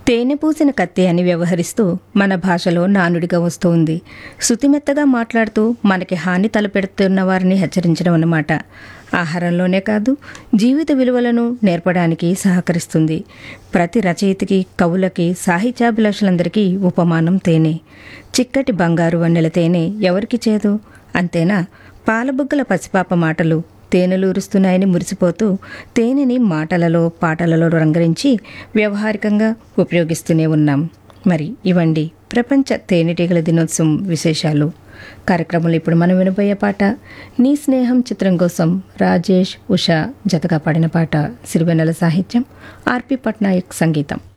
తేనె పూసిన కత్తి అని వ్యవహరిస్తూ మన భాషలో నానుడిగా వస్తోంది శృతిమెత్తగా మాట్లాడుతూ మనకి హాని తలపెడుతున్న వారిని హెచ్చరించడం అన్నమాట ఆహారంలోనే కాదు జీవిత విలువలను నేర్పడానికి సహకరిస్తుంది ప్రతి రచయితకి కవులకి సాహిత్యాభిలాషులందరికీ ఉపమానం తేనె చిక్కటి బంగారు వన్నెల తేనె ఎవరికి చేదు అంతేనా పాలబుగ్గల పసిపాప మాటలు తేనెలూరుస్తున్నాయని మురిసిపోతూ తేనెని మాటలలో పాటలలో రంగరించి వ్యవహారికంగా ఉపయోగిస్తూనే ఉన్నాం మరి ఇవండి ప్రపంచ తేనెటీగల దినోత్సవం విశేషాలు కార్యక్రమంలో ఇప్పుడు మనం వినబోయే పాట నీ స్నేహం చిత్రం కోసం రాజేష్ ఉషా జతగా పాడిన పాట సిరివెన్నెల సాహిత్యం ఆర్పి పట్నాయక్ సంగీతం